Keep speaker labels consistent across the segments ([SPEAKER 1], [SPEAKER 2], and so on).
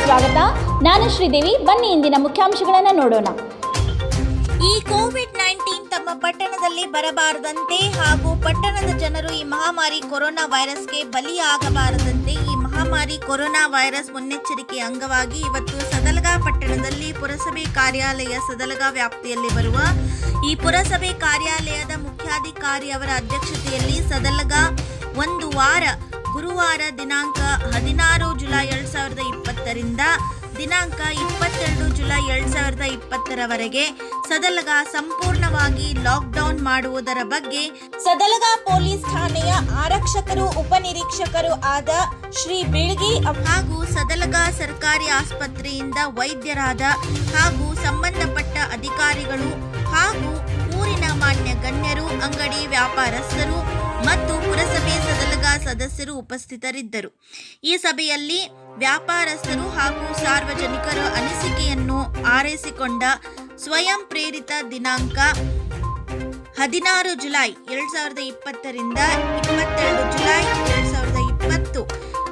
[SPEAKER 1] ಸ್ವಾಗತ ನಾನು ಶ್ರೀದೇವಿ ಬನ್ನಿ ಇಂದಿನ ಮುಖ್ಯಾಂಶಗಳನ್ನು ನೋಡೋಣ
[SPEAKER 2] ಈ ಕೋವಿಡ್ ನೈನ್ಟೀನ್ ತಮ್ಮ ಪಟ್ಟಣದಲ್ಲಿ ಬರಬಾರದಂತೆ ಹಾಗೂ ಪಟ್ಟಣದ ಜನರು ಈ ಮಹಾಮಾರಿ ಕೊರೋನಾ ವೈರಸ್ಗೆ ಬಲಿಯಾಗಬಾರದಂತೆ ಈ ಮಹಾಮಾರಿ ಕೊರೋನಾ ವೈರಸ್ ಮುನ್ನೆಚ್ಚರಿಕೆ ಅಂಗವಾಗಿ ಇವತ್ತು ಸದಲಗಾ ಪಟ್ಟಣದಲ್ಲಿ ಪುರಸಭೆ ಕಾರ್ಯಾಲಯ ಸದಲಗಾ ವ್ಯಾಪ್ತಿಯಲ್ಲಿ ಬರುವ ಈ ಪುರಸಭೆ ಕಾರ್ಯಾಲಯದ ಮುಖ್ಯಾಧಿಕಾರಿ ಅವರ ಅಧ್ಯಕ್ಷತೆಯಲ್ಲಿ ಸದಲಗಾ ಒಂದು ವಾರ ಗುರುವಾರ ದಿನಾಂಕ ಹದಿನಾರು ಜುಲೈ ಎರಡ್ ಸಾವಿರದ ಇಪ್ಪತ್ತರಿಂದ ದಿನಾಂಕ ಇಪ್ಪತ್ತೆರಡು ಜುಲೈ ಎರಡ್ ಸಾವಿರದ ಇಪ್ಪತ್ತರವರೆಗೆ ಸದಲಗ ಸಂಪೂರ್ಣವಾಗಿ ಲಾಕ್ಡೌನ್ ಮಾಡುವುದರ ಬಗ್ಗೆ ಸದಲಗ ಪೊಲೀಸ್ ಠಾಣೆಯ ಆರಕ್ಷಕರು ಉಪನಿರೀಕ್ಷಕರು ಆದ ಶ್ರೀ ಬಿಳ್ಗಿ ಅವ್- ಹಾಗೂ ಸದಲಗ ಸರ್ಕಾರಿ ಆಸ್ಪತ್ರೆಯಿಂದ ವೈದ್ಯರಾದ ಹಾಗೂ ಸಂಬಂಧಪಟ್ಟ ಅಧಿಕಾರಿಗಳು ಹಾಗೂ ಊರಿನ ಮಾನ್ಯ ಗಣ್ಯರು ಅಂಗಡಿ ವ್ಯಾಪಾರಸ್ಥರು ಮತ್ತು ಪುರಸಭೆ ಸದಲಗ ಸದಸ್ಯರು ಉಪಸ್ಥಿತರಿದ್ದರು ಈ ಸಭೆಯಲ್ಲಿ ವ್ಯಾಪಾರಸ್ಥರು ಹಾಗೂ ಸಾರ್ವಜನಿಕರ ಅನಿಸಿಕೆಯನ್ನು ಆರೈಸಿಕೊಂಡ ಸ್ವಯಂ ಪ್ರೇರಿತ ದಿನಾಂಕ ಹದಿನಾರು ಜುಲೈ ಎರಡ್ ಸಾವಿರದ ಇಪ್ಪತ್ತರಿಂದ ಇಪ್ಪತ್ತೆರಡು ಜುಲೈ ಎರಡ್ ಸಾವಿರದ ಇಪ್ಪತ್ತು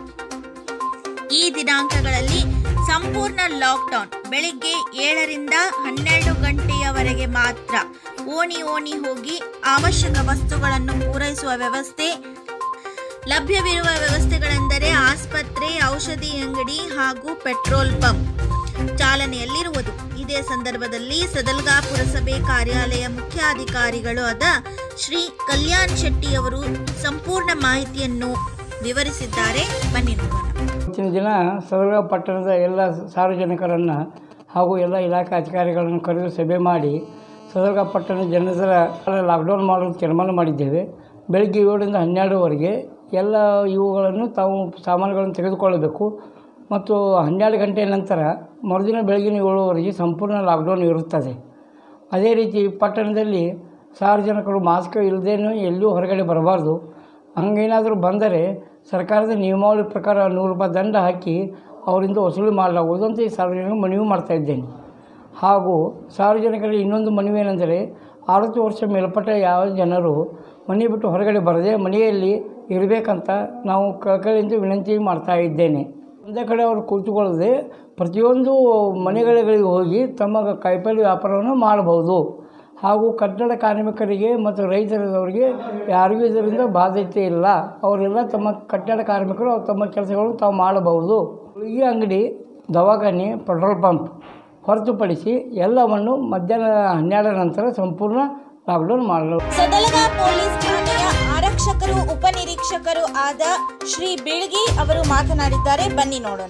[SPEAKER 2] ಈ ದಿನಾಂಕಗಳಲ್ಲಿ ಸಂಪೂರ್ಣ ಲಾಕ್ಡೌನ್ ಬೆಳಿಗ್ಗೆ ಏಳರಿಂದ ಹನ್ನೆರಡು ಗಂಟೆಯವರೆಗೆ ಮಾತ್ರ ಓಣಿ ಓಣಿ ಹೋಗಿ ಅವಶ್ಯಕ ವಸ್ತುಗಳನ್ನು ಪೂರೈಸುವ ವ್ಯವಸ್ಥೆ ಲಭ್ಯವಿರುವ ವ್ಯವಸ್ಥೆಗಳೆಂದರೆ ಆಸ್ಪತ್ರೆ ಔಷಧಿ ಅಂಗಡಿ ಹಾಗೂ ಪೆಟ್ರೋಲ್ ಪಂಪ್ ಚಾಲನೆಯಲ್ಲಿರುವುದು ಇದೇ ಸಂದರ್ಭದಲ್ಲಿ ಸದಲ್ಗಾ ಪುರಸಭೆ ಕಾರ್ಯಾಲಯ ಮುಖ್ಯಾಧಿಕಾರಿಗಳು ಆದ ಶ್ರೀ ಕಲ್ಯಾಣ್ ಶೆಟ್ಟಿಯವರು ಸಂಪೂರ್ಣ ಮಾಹಿತಿಯನ್ನು ವಿವರಿಸಿದ್ದಾರೆ ಬನ್ನಿ ನೋಡೋಣ
[SPEAKER 3] ಇವತ್ತಿನ ದಿನ ಸದರ್ಗ ಪಟ್ಟಣದ ಎಲ್ಲ ಸಾರ್ವಜನಿಕರನ್ನು ಹಾಗೂ ಎಲ್ಲ ಇಲಾಖೆ ಅಧಿಕಾರಿಗಳನ್ನು ಕರೆದು ಸಭೆ ಮಾಡಿ ಸದರ್ಗ ಪಟ್ಟಣ ಜನರ ಲಾಕ್ಡೌನ್ ಮಾಡಲು ತೀರ್ಮಾನ ಮಾಡಿದ್ದೇವೆ ಬೆಳಗ್ಗೆ ಏಳರಿಂದ ಹನ್ನೆರಡುವರೆಗೆ ಎಲ್ಲ ಇವುಗಳನ್ನು ತಾವು ಸಾಮಾನುಗಳನ್ನು ತೆಗೆದುಕೊಳ್ಳಬೇಕು ಮತ್ತು ಹನ್ನೆರಡು ಗಂಟೆ ನಂತರ ಮರುದಿನ ಬೆಳಗಿನ ಏಳುವರೆಗೆ ಸಂಪೂರ್ಣ ಲಾಕ್ಡೌನ್ ಇರುತ್ತದೆ ಅದೇ ರೀತಿ ಪಟ್ಟಣದಲ್ಲಿ ಸಾರ್ವಜನಿಕರು ಮಾಸ್ಕ್ ಇಲ್ಲದೇನೂ ಎಲ್ಲೂ ಹೊರಗಡೆ ಬರಬಾರ್ದು ಹಂಗೇನಾದರೂ ಬಂದರೆ ಸರ್ಕಾರದ ನಿಯಮಾವಳಿ ಪ್ರಕಾರ ನೂರು ರೂಪಾಯಿ ದಂಡ ಹಾಕಿ ಅವರಿಂದ ವಸೂಲಿ ಮಾಡಲಾಗುವುದು ಅಂತ ಈ ಸಾರ್ವಜನಿಕರು ಮನವಿ ಮಾಡ್ತಾ ಇದ್ದೇನೆ ಹಾಗೂ ಸಾರ್ವಜನಿಕರಿಗೆ ಇನ್ನೊಂದು ಮನವಿ ಏನೆಂದರೆ ಅರವತ್ತು ವರ್ಷ ಮೇಲ್ಪಟ್ಟ ಯಾವ ಜನರು ಮನೆ ಬಿಟ್ಟು ಹೊರಗಡೆ ಬರದೆ ಮನೆಯಲ್ಲಿ ಇರಬೇಕಂತ ನಾವು ಕಳಕಳಿಯಿಂದ ವಿನಂತಿ ಮಾಡ್ತಾ ಇದ್ದೇನೆ ಒಂದೇ ಕಡೆ ಅವರು ಕುಳಿತುಕೊಳ್ಳದೆ ಪ್ರತಿಯೊಂದು ಮನೆಗಳಿಗೆ ಹೋಗಿ ತಮ್ಮ ಕಾಯಿಪಲ್ಯ ವ್ಯಾಪಾರವನ್ನು ಮಾಡಬಹುದು ಹಾಗೂ ಕಟ್ಟಡ ಕಾರ್ಮಿಕರಿಗೆ ಮತ್ತು ರೈತರದವರಿಗೆ ಯಾರಿಗೂ ಇದರಿಂದ ಬಾಧ್ಯತೆ ಇಲ್ಲ ಅವರೆಲ್ಲ ತಮ್ಮ ಕಟ್ಟಡ ಕಾರ್ಮಿಕರು ಅವ್ರು ತಮ್ಮ ಕೆಲಸಗಳನ್ನು ತಾವು ಮಾಡಬಹುದು ಈ ಅಂಗಡಿ ದವಾಖಾನೆ ಪೆಟ್ರೋಲ್ ಪಂಪ್ ಹೊರತುಪಡಿಸಿ ಎಲ್ಲವನ್ನು ಮಧ್ಯಾಹ್ನ ಹನ್ನೆರಡರ ನಂತರ ಸಂಪೂರ್ಣ ಲಾಕ್ಡೌನ್ ಮಾಡಲು
[SPEAKER 2] ಸದಲಗ ಪೊಲೀಸ್ ಠಾಣೆಯ ಆರಕ್ಷಕರು ಉಪನಿರೀಕ್ಷಕರು ಆದ ಶ್ರೀ ಬಿಳ್ಗಿ ಅವರು ಮಾತನಾಡಿದ್ದಾರೆ ಬನ್ನಿ ನೋಡೋಣ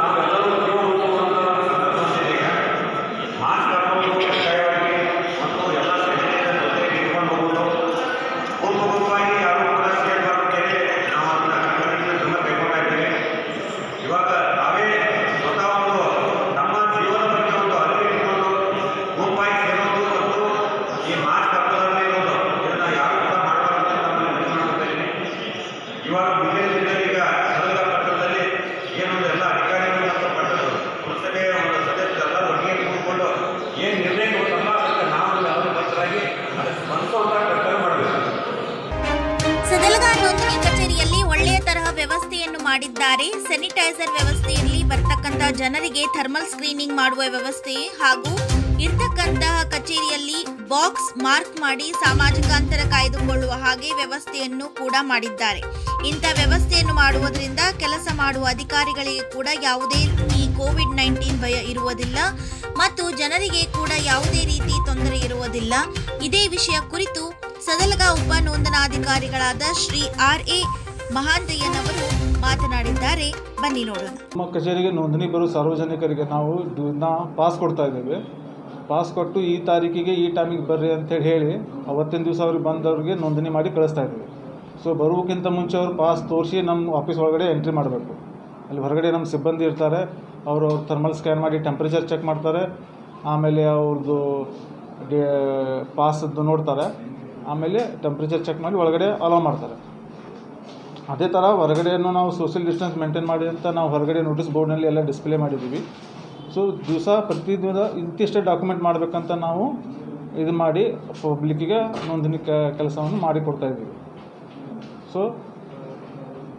[SPEAKER 4] ಮೂಲಭೂತವಾಗಿ ಯಾರು ಕೂಡ ಕೇಳಬಾರ್ದು ನಾವು ಅದನ್ನ ಖಂಡಿತ ತುಂಬ ಕೈಗೊಳ್ತಾ ಇದ್ದೇವೆ ಇವಾಗ ನಾವೇ ಸ್ವತಃ ಒಂದು ನಮ್ಮ ಜೀವನ ಬಗ್ಗೆ ಒಂದು ಅರಿವು ಇಟ್ಕೊಂಡು ಗುಂಪಾಗಿ ಸೇರೋದು ಮತ್ತು ಈ ಮಾಸ್ಕ್ ಹಾಕೋದ್ರಲ್ಲಿ ಇರೋದು ಇದನ್ನ ಯಾರು ಕೂಡ ಮಾಡಬಾರ್ದು ಅಂತ ನಾನು ವಿನಂತಿ ಮಾಡ್ತಾ ಇದ್ದೀನಿ ಇವಾಗ ಮುಂದಿನ ದಿನದಲ್ಲಿ ಈಗ ಸದಗ ಪಟ್ಟಣದಲ್ಲಿ ಏನೊಂದು ಎಲ್ಲ ಅಧಿಕಾರಿಗಳು ಮತ್ತು ಪಟ್ಟಣ ಪುರಸಭೆಯ ಒಂದು ಸದಸ್ಯರೆಲ್ಲರೂ ಒಟ್ಟಿಗೆ ಕೂತ್ಕೊಂಡು ಏನು ನಿರ್ಣಯ ತಮ್ಮ ಅದಕ್ಕೆ ನಾವು ಯಾವುದೇ ಬದ್ಧರಾಗಿ ಅದಕ್ಕೆ ಸ್ಪಂದಿಸುವಂಥ ಕರ್ತವ್ಯ ಮಾಡಬೇಕು
[SPEAKER 2] ಸದಲಗ ನೋಂದಣಿ ಕಚೇರಿಯಲ್ಲಿ ಒಳ್ಳೆಯ ತರಹ ವ್ಯವಸ್ಥೆಯನ್ನು ಮಾಡಿದ್ದಾರೆ ಸ್ಯಾನಿಟೈಸರ್ ವ್ಯವಸ್ಥೆಯಲ್ಲಿ ಬರ್ತಕ್ಕಂತಹ ಜನರಿಗೆ ಥರ್ಮಲ್ ಸ್ಕ್ರೀನಿಂಗ್ ಮಾಡುವ ವ್ಯವಸ್ಥೆ ಹಾಗೂ ಇರ್ತಕ್ಕಂತಹ ಕಚೇರಿಯಲ್ಲಿ ಬಾಕ್ಸ್ ಮಾರ್ಕ್ ಮಾಡಿ ಸಾಮಾಜಿಕ ಅಂತರ ಕಾಯ್ದುಕೊಳ್ಳುವ ಹಾಗೆ ವ್ಯವಸ್ಥೆಯನ್ನು ಕೂಡ ಮಾಡಿದ್ದಾರೆ ಇಂಥ ವ್ಯವಸ್ಥೆಯನ್ನು ಮಾಡುವುದರಿಂದ ಕೆಲಸ ಮಾಡುವ ಅಧಿಕಾರಿಗಳಿಗೆ ಕೂಡ ಯಾವುದೇ ಈ ಕೋವಿಡ್ ನೈನ್ಟೀನ್ ಭಯ ಇರುವುದಿಲ್ಲ ಮತ್ತು ಜನರಿಗೆ ಕೂಡ ಯಾವುದೇ ರೀತಿ ತೊಂದರೆ ಇರುವುದಿಲ್ಲ ಇದೇ ವಿಷಯ ಕುರಿತು ಸದಲಗ ಉಪ ನೋಂದಣಾಧಿಕಾರಿಗಳಾದ ಶ್ರೀ ಆರ್ ಎ ಮಹಾಂತಯ್ಯನವರು ಮಾತನಾಡಿದ್ದಾರೆ ಬನ್ನಿ ನೋಡೋಣ
[SPEAKER 5] ನಮ್ಮ ಕಚೇರಿಗೆ ನೋಂದಣಿ ಬರೋ ಸಾರ್ವಜನಿಕರಿಗೆ ನಾವು ದಿನ ಪಾಸ್ ಕೊಡ್ತಾ ಇದ್ದೇವೆ ಪಾಸ್ ಕೊಟ್ಟು ಈ ತಾರೀಕಿಗೆ ಈ ಟೈಮಿಗೆ ಬರ್ರಿ ಅಂತೇಳಿ ಹೇಳಿ ಅವತ್ತಿನ ದಿವಸ ಅವ್ರಿಗೆ ಬಂದವ್ರಿಗೆ ನೋಂದಣಿ ಮಾಡಿ ಕಳಿಸ್ತಾ ಇದ್ದೀವಿ ಸೊ ಬರುವುದಕ್ಕಿಂತ ಮುಂಚೆ ಅವ್ರು ಪಾಸ್ ತೋರಿಸಿ ನಮ್ಮ ಆಫೀಸ್ ಒಳಗಡೆ ಎಂಟ್ರಿ ಮಾಡಬೇಕು ಅಲ್ಲಿ ಹೊರಗಡೆ ನಮ್ಮ ಸಿಬ್ಬಂದಿ ಇರ್ತಾರೆ ಅವರು ಥರ್ಮಲ್ ಸ್ಕ್ಯಾನ್ ಮಾಡಿ ಟೆಂಪ್ರೇಚರ್ ಚೆಕ್ ಮಾಡ್ತಾರೆ ಆಮೇಲೆ ಅವ್ರದ್ದು ಡೇ ಪಾಸದ್ದು ನೋಡ್ತಾರೆ ಆಮೇಲೆ ಟೆಂಪ್ರೇಚರ್ ಚೆಕ್ ಮಾಡಿ ಒಳಗಡೆ ಅಲೋ ಮಾಡ್ತಾರೆ ಅದೇ ಥರ ಹೊರಗಡೆಯನ್ನು ನಾವು ಸೋಷಿಯಲ್ ಡಿಸ್ಟೆನ್ಸ್ ಮೇಂಟೈನ್ ಮಾಡಿ ಅಂತ ನಾವು ಹೊರಗಡೆ ನೋಟಿಸ್ ಬೋರ್ಡ್ನಲ್ಲಿ ಎಲ್ಲ ಡಿಸ್ಪ್ಲೇ ಮಾಡಿದ್ದೀವಿ ಸೊ ದಿವಸ ಪ್ರತಿ ದಿನ ಇಂತಿಷ್ಟೇ ಡಾಕ್ಯುಮೆಂಟ್ ಮಾಡಬೇಕಂತ ನಾವು ಇದು ಮಾಡಿ ಪಬ್ಲಿಕ್ಕಿಗೆ ನೋಂದಣಿ ಕೆಲಸವನ್ನು ಮಾಡಿ ಕೊಡ್ತಾ ಇದ್ದೀವಿ ಸೊ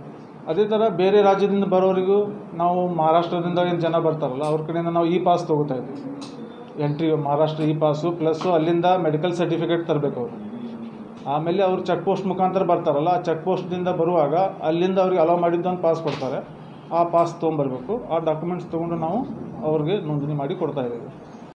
[SPEAKER 5] ಅದೇ ಥರ ಬೇರೆ ರಾಜ್ಯದಿಂದ ಬರೋರಿಗೂ ನಾವು ಮಹಾರಾಷ್ಟ್ರದಿಂದ ಏನು ಜನ ಬರ್ತಾರಲ್ಲ ಅವ್ರ ಕಡೆಯಿಂದ ನಾವು ಇ ಪಾಸ್ ತೊಗೋತಾ ಇದ್ದೀವಿ entry Maharashtra e pass plus ಅಲ್ಲಿಂದ ಮೆಡಿಕಲ್ ಸರ್ಟಿಫಿಕೇಟ್ ತರಬೇಕು ಅವರು ಆಮೇಲೆ ಅವ್ರು ಚೆಕ್ ಪೋಸ್ಟ್ ಮುಖಾಂತರ ಬರ್ತಾರಲ್ಲ ಆ ಚೆಕ್ ಪೋಸ್ಟ್ದಿಂದ ಬರುವಾಗ ಅಲ್ಲಿಂದ ಅವ್ರಿಗೆ ಅಲೋ ಮಾಡಿದ್ದೊಂದು ಪಾಸ್ ಕೊಡ್ತಾರೆ ಆ ಪಾಸ್ ತೊಗೊಂಬರ್ಬೇಕು ಆ ಡಾಕ್ಯುಮೆಂಟ್ಸ್ ತೊಗೊಂಡು ನಾವು ಅವ್ರಿಗೆ ನೋಂದಣಿ ಮಾಡಿ ಕೊಡ್ತಾ ಇದ್ದೀವಿ